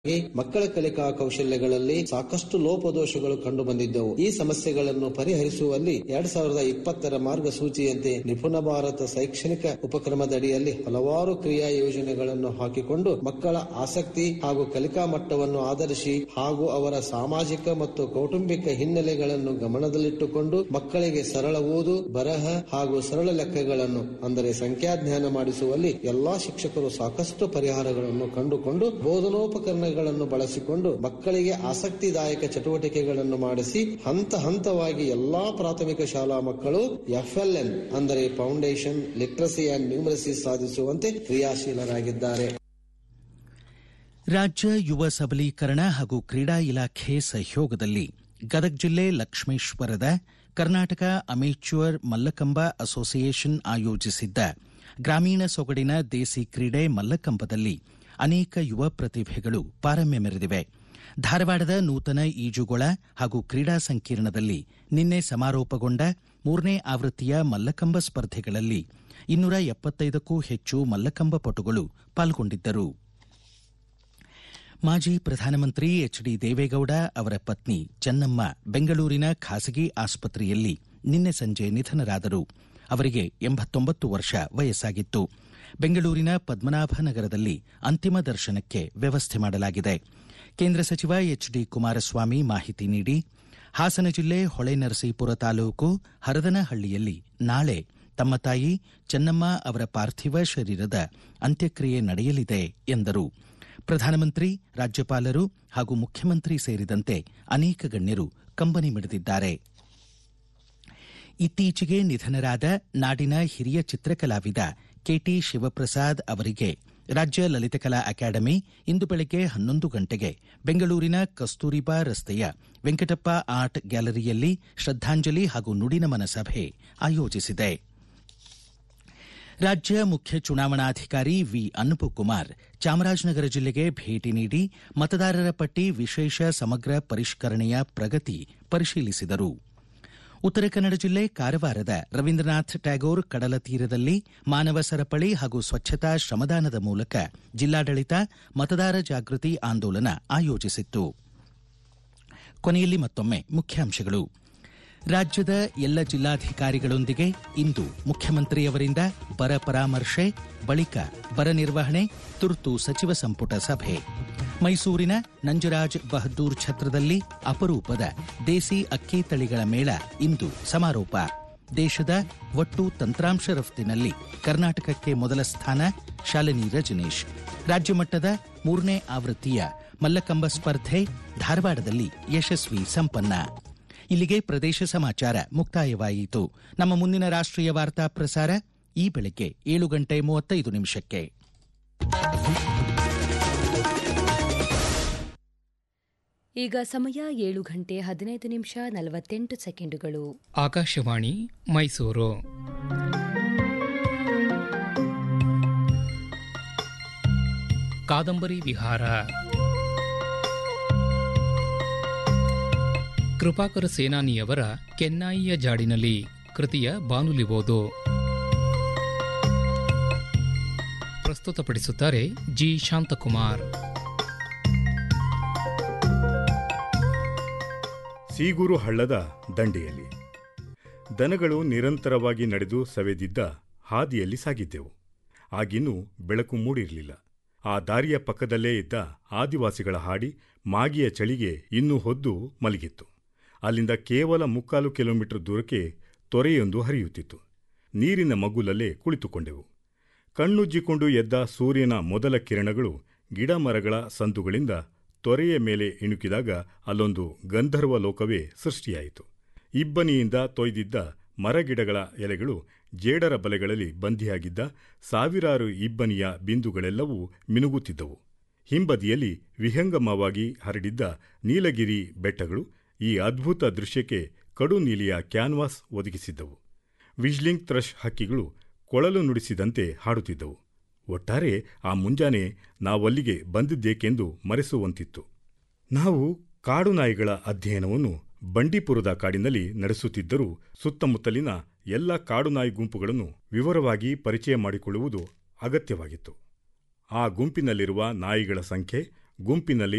ಈ ಮಕ್ಕಳ ಕಲಿಕಾ ಕೌಶಲ್ಯಗಳಲ್ಲಿ ಸಾಕಷ್ಟು ಲೋಪದೋಷಗಳು ಕಂಡು ಬಂದಿದ್ದವು ಈ ಸಮಸ್ಯೆಗಳನ್ನು ಪರಿಹರಿಸುವಲ್ಲಿ ಎರಡ್ ಸಾವಿರದ ಇಪ್ಪತ್ತರ ಮಾರ್ಗಸೂಚಿಯಂತೆ ನಿಪುಣ ಭಾರತ ಶೈಕ್ಷಣಿಕ ಉಪಕ್ರಮದ ಅಡಿಯಲ್ಲಿ ಹಲವಾರು ಕ್ರಿಯಾ ಯೋಜನೆಗಳನ್ನು ಹಾಕಿಕೊಂಡು ಮಕ್ಕಳ ಆಸಕ್ತಿ ಹಾಗೂ ಕಲಿಕಾ ಮಟ್ಟವನ್ನು ಆಧರಿಸಿ ಹಾಗೂ ಅವರ ಸಾಮಾಜಿಕ ಮತ್ತು ಕೌಟುಂಬಿಕ ಹಿನ್ನೆಲೆಗಳನ್ನು ಗಮನದಲ್ಲಿಟ್ಟುಕೊಂಡು ಮಕ್ಕಳಿಗೆ ಸರಳ ಓದು ಬರಹ ಹಾಗೂ ಸರಳ ಲೆಕ್ಕಗಳನ್ನು ಅಂದರೆ ಸಂಖ್ಯಾಜ್ಞಾನ ಮಾಡಿಸುವಲ್ಲಿ ಎಲ್ಲಾ ಶಿಕ್ಷಕರು ಸಾಕಷ್ಟು ಪರಿಹಾರಗಳನ್ನು ಕಂಡುಕೊಂಡು ಬೋಧನೋಪಕರಣಗಳನ್ನು ಬಳಸಿಕೊಂಡು ಮಕ್ಕಳಿಗೆ ಆಸಕ್ತಿದಾಯಕ ಚಟುವಟಿಕೆಗಳನ್ನು ಮಾಡಿಸಿ ಹಂತ ಹಂತವಾಗಿ ಎಲ್ಲಾ ಪ್ರಾಥಮಿಕ ಶಾಲಾ ಮಕ್ಕಳು ಎಫ್ಎಲ್ಎನ್ ಅಂದರೆ ಫೌಂಡೇಶನ್ ಲಿಟ್ರಸಿ ಅಂಡ್ ನ್ಯೂಮರಸಿ ಸಾಧಿಸುವಂತೆ ಕ್ರಿಯಾಶೀಲರಾಗಿದ್ದಾರೆ ರಾಜ್ಯ ಯುವ ಸಬಲೀಕರಣ ಹಾಗೂ ಕ್ರೀಡಾ ಇಲಾಖೆ ಸಹಯೋಗದಲ್ಲಿ ಗದಗ ಜಿಲ್ಲೆ ಲಕ್ಷ್ಮೇಶ್ವರದ ಕರ್ನಾಟಕ ಅಮೇಚ್ಯೂರ್ ಮಲ್ಲಕಂಬ ಅಸೋಸಿಯೇಷನ್ ಆಯೋಜಿಸಿದ್ದ ಗ್ರಾಮೀಣ ಸೊಗಡಿನ ದೇಸಿ ಕ್ರೀಡೆ ಮಲ್ಲಕಂಬದಲ್ಲಿ ಅನೇಕ ಯುವ ಪ್ರತಿಭೆಗಳು ಪಾರಮ್ಯ ಮೆರೆದಿವೆ ಧಾರವಾಡದ ನೂತನ ಈಜುಗೊಳ ಹಾಗೂ ಕ್ರೀಡಾ ಸಂಕೀರ್ಣದಲ್ಲಿ ನಿನ್ನೆ ಸಮಾರೋಪಗೊಂಡ ಮೂರನೇ ಆವೃತ್ತಿಯ ಮಲ್ಲಕಂಬ ಸ್ಪರ್ಧೆಗಳಲ್ಲಿ ಇನ್ನೂರ ಎಪ್ಪತ್ತೈದಕ್ಕೂ ಹೆಚ್ಚು ಮಲ್ಲಕಂಬ ಪಟುಗಳು ಪಾಲ್ಗೊಂಡಿದ್ದರು ಮಾಜಿ ಪ್ರಧಾನಮಂತ್ರಿ ಎಚ್ ಡಿ ದೇವೇಗೌಡ ಅವರ ಪತ್ನಿ ಚೆನ್ನಮ್ಮ ಬೆಂಗಳೂರಿನ ಖಾಸಗಿ ಆಸ್ಪತ್ರೆಯಲ್ಲಿ ನಿನ್ನೆ ಸಂಜೆ ನಿಧನರಾದರು ಅವರಿಗೆ ಎಂಬತ್ತೊಂಬತ್ತು ವರ್ಷ ವಯಸ್ಸಾಗಿತ್ತು ಬೆಂಗಳೂರಿನ ಪದ್ಮನಾಭ ನಗರದಲ್ಲಿ ಅಂತಿಮ ದರ್ಶನಕ್ಕೆ ವ್ಯವಸ್ಥೆ ಮಾಡಲಾಗಿದೆ ಕೇಂದ್ರ ಸಚಿವ ಎಚ್ ಡಿ ಕುಮಾರಸ್ವಾಮಿ ಮಾಹಿತಿ ನೀಡಿ ಹಾಸನ ಜಿಲ್ಲೆ ಹೊಳೆನರಸೀಪುರ ತಾಲೂಕು ಹರದನಹಳ್ಳಿಯಲ್ಲಿ ನಾಳೆ ತಮ್ಮ ತಾಯಿ ಚೆನ್ನಮ್ಮ ಅವರ ಪಾರ್ಥಿವ ಶರೀರದ ಅಂತ್ಯಕ್ರಿಯೆ ನಡೆಯಲಿದೆ ಎಂದರು ಪ್ರಧಾನಮಂತ್ರಿ ರಾಜ್ಯಪಾಲರು ಹಾಗೂ ಮುಖ್ಯಮಂತ್ರಿ ಸೇರಿದಂತೆ ಅನೇಕ ಗಣ್ಯರು ಕಂಬನಿ ಮಿಡಿದಿದ್ದಾರೆ ಇತ್ತೀಚೆಗೆ ನಿಧನರಾದ ನಾಡಿನ ಹಿರಿಯ ಚಿತ್ರಕಲಾವಿದ ಕೆಟಿ ಶಿವಪ್ರಸಾದ್ ಅವರಿಗೆ ರಾಜ್ಯ ಲಲಿತಕಲಾ ಅಕಾಡೆಮಿ ಇಂದು ಬೆಳಗ್ಗೆ ಹನ್ನೊಂದು ಗಂಟೆಗೆ ಬೆಂಗಳೂರಿನ ಕಸ್ತೂರಿಬಾ ರಸ್ತೆಯ ವೆಂಕಟಪ್ಪ ಆರ್ಟ್ ಗ್ಯಾಲರಿಯಲ್ಲಿ ಶ್ರದ್ದಾಂಜಲಿ ಹಾಗೂ ನುಡಿನಮನ ಸಭೆ ಆಯೋಜಿಸಿದೆ ರಾಜ್ಯ ಮುಖ್ಯ ಚುನಾವಣಾಧಿಕಾರಿ ವಿ ಅನುಪಕುಮಾರ್ ಚಾಮರಾಜನಗರ ಜಿಲ್ಲೆಗೆ ಭೇಟಿ ನೀಡಿ ಮತದಾರರ ಪಟ್ಟಿ ವಿಶೇಷ ಸಮಗ್ರ ಪರಿಷ್ಕರಣೆಯ ಪ್ರಗತಿ ಪರಿಶೀಲಿಸಿದರು ಉತ್ತರ ಕನ್ನಡ ಜಿಲ್ಲೆ ಕಾರವಾರದ ರವೀಂದ್ರನಾಥ್ ಟ್ಯಾಗೋರ್ ಕಡಲ ತೀರದಲ್ಲಿ ಮಾನವ ಸರಪಳಿ ಹಾಗೂ ಸ್ವಚ್ಛತಾ ಶ್ರಮದಾನದ ಮೂಲಕ ಜಿಲ್ಲಾಡಳಿತ ಮತದಾರ ಜಾಗೃತಿ ಆಂದೋಲನ ಆಯೋಜಿಸಿತ್ತು ಕೊನೆಯಲ್ಲಿ ಮತ್ತೊಮ್ಮೆ ಮುಖ್ಯಾಂಶಗಳು ರಾಜ್ಯದ ಎಲ್ಲ ಜಿಲ್ಲಾಧಿಕಾರಿಗಳೊಂದಿಗೆ ಇಂದು ಮುಖ್ಯಮಂತ್ರಿಯವರಿಂದ ಬರ ಪರಾಮರ್ಶೆ ಬಳಿಕ ಬರ ನಿರ್ವಹಣೆ ತುರ್ತು ಸಚಿವ ಸಂಪುಟ ಸಭೆ ಮೈಸೂರಿನ ನಂಜರಾಜ್ ಬಹದ್ದೂರ್ ಛತ್ರದಲ್ಲಿ ಅಪರೂಪದ ದೇಸಿ ಅಕ್ಕಿ ತಳಿಗಳ ಮೇಳ ಇಂದು ಸಮಾರೋಪ ದೇಶದ ಒಟ್ಟು ತಂತ್ರಾಂಶ ರಫ್ತಿನಲ್ಲಿ ಕರ್ನಾಟಕಕ್ಕೆ ಮೊದಲ ಸ್ಥಾನ ಶಾಲಿನಿ ರಜನೀಶ್ ರಾಜ್ಯ ಮಟ್ಟದ ಮೂರನೇ ಆವೃತ್ತಿಯ ಮಲ್ಲಕಂಬ ಸ್ಪರ್ಧೆ ಧಾರವಾಡದಲ್ಲಿ ಯಶಸ್ವಿ ಸಂಪನ್ನ ಇಲ್ಲಿಗೆ ಪ್ರದೇಶ ಸಮಾಚಾರ ಮುಕ್ತಾಯವಾಯಿತು ನಮ್ಮ ಮುಂದಿನ ರಾಷ್ಟ್ರೀಯ ವಾರ್ತಾ ಪ್ರಸಾರ ಈ ಬೆಳಗ್ಗೆ ಏಳು ಗಂಟೆ ಮೂವತ್ತೈದು ನಿಮಿಷಕ್ಕೆ ಈಗ ಸಮಯ ಏಳು ಗಂಟೆ ಹದಿನೈದು ನಿಮಿಷ ನಲವತ್ತೆಂಟು ಸೆಕೆಂಡುಗಳು ಆಕಾಶವಾಣಿ ಮೈಸೂರು ಕಾದಂಬರಿ ವಿಹಾರ ಕೃಪಾಕರ ಸೇನಾನಿಯವರ ಕೆನ್ನಾಯಿಯ ಜಾಡಿನಲ್ಲಿ ಕೃತಿಯ ಬಾನುಲಿ ಓದು ಪ್ರಸ್ತುತಪಡಿಸುತ್ತಾರೆ ಜಿ ಶಾಂತಕುಮಾರ್ ಸೀಗೂರು ಹಳ್ಳದ ದಂಡೆಯಲ್ಲಿ ದನಗಳು ನಿರಂತರವಾಗಿ ನಡೆದು ಸವೆದಿದ್ದ ಹಾದಿಯಲ್ಲಿ ಸಾಗಿದ್ದೆವು ಆಗಿನ್ನೂ ಬೆಳಕು ಮೂಡಿರಲಿಲ್ಲ ಆ ದಾರಿಯ ಪಕ್ಕದಲ್ಲೇ ಇದ್ದ ಆದಿವಾಸಿಗಳ ಹಾಡಿ ಮಾಗಿಯ ಚಳಿಗೆ ಇನ್ನೂ ಹೊದ್ದು ಮಲಗಿತ್ತು ಅಲ್ಲಿಂದ ಕೇವಲ ಮುಕ್ಕಾಲು ಕಿಲೋಮೀಟರ್ ದೂರಕ್ಕೆ ತೊರೆಯೊಂದು ಹರಿಯುತ್ತಿತ್ತು ನೀರಿನ ಮಗ್ಗುಲಲ್ಲೇ ಕುಳಿತುಕೊಂಡೆವು ಕಣ್ಣುಜ್ಜಿಕೊಂಡು ಎದ್ದ ಸೂರ್ಯನ ಮೊದಲ ಕಿರಣಗಳು ಗಿಡ ಮರಗಳ ಸಂದುಗಳಿಂದ ತೊರೆಯ ಮೇಲೆ ಇಣುಕಿದಾಗ ಅಲ್ಲೊಂದು ಗಂಧರ್ವ ಲೋಕವೇ ಸೃಷ್ಟಿಯಾಯಿತು ಇಬ್ಬನಿಯಿಂದ ತೊಯ್ದಿದ್ದ ಮರಗಿಡಗಳ ಎಲೆಗಳು ಜೇಡರ ಬಲೆಗಳಲ್ಲಿ ಬಂಧಿಯಾಗಿದ್ದ ಸಾವಿರಾರು ಇಬ್ಬನಿಯ ಬಿಂದುಗಳೆಲ್ಲವೂ ಮಿನುಗುತ್ತಿದ್ದವು ಹಿಂಬದಿಯಲ್ಲಿ ವಿಹಂಗಮವಾಗಿ ಹರಡಿದ್ದ ನೀಲಗಿರಿ ಬೆಟ್ಟಗಳು ಈ ಅದ್ಭುತ ದೃಶ್ಯಕ್ಕೆ ಕಡು ನೀಲಿಯ ಕ್ಯಾನ್ವಾಸ್ ಒದಗಿಸಿದ್ದವು ವಿಜ್ಲಿಂಗ್ ಥ್ರಶ್ ಹಕ್ಕಿಗಳು ಕೊಳಲು ನುಡಿಸಿದಂತೆ ಹಾಡುತ್ತಿದ್ದವು ಒಟ್ಟಾರೆ ಆ ಮುಂಜಾನೆ ನಾವಲ್ಲಿಗೆ ಬಂದಿದ್ದೇಕೆಂದು ಮರೆಸುವಂತಿತ್ತು ನಾವು ಕಾಡು ನಾಯಿಗಳ ಅಧ್ಯಯನವನ್ನು ಬಂಡೀಪುರದ ಕಾಡಿನಲ್ಲಿ ನಡೆಸುತ್ತಿದ್ದರೂ ಸುತ್ತಮುತ್ತಲಿನ ಎಲ್ಲ ಕಾಡು ನಾಯಿ ಗುಂಪುಗಳನ್ನು ವಿವರವಾಗಿ ಪರಿಚಯ ಮಾಡಿಕೊಳ್ಳುವುದು ಅಗತ್ಯವಾಗಿತ್ತು ಆ ಗುಂಪಿನಲ್ಲಿರುವ ನಾಯಿಗಳ ಸಂಖ್ಯೆ ಗುಂಪಿನಲ್ಲಿ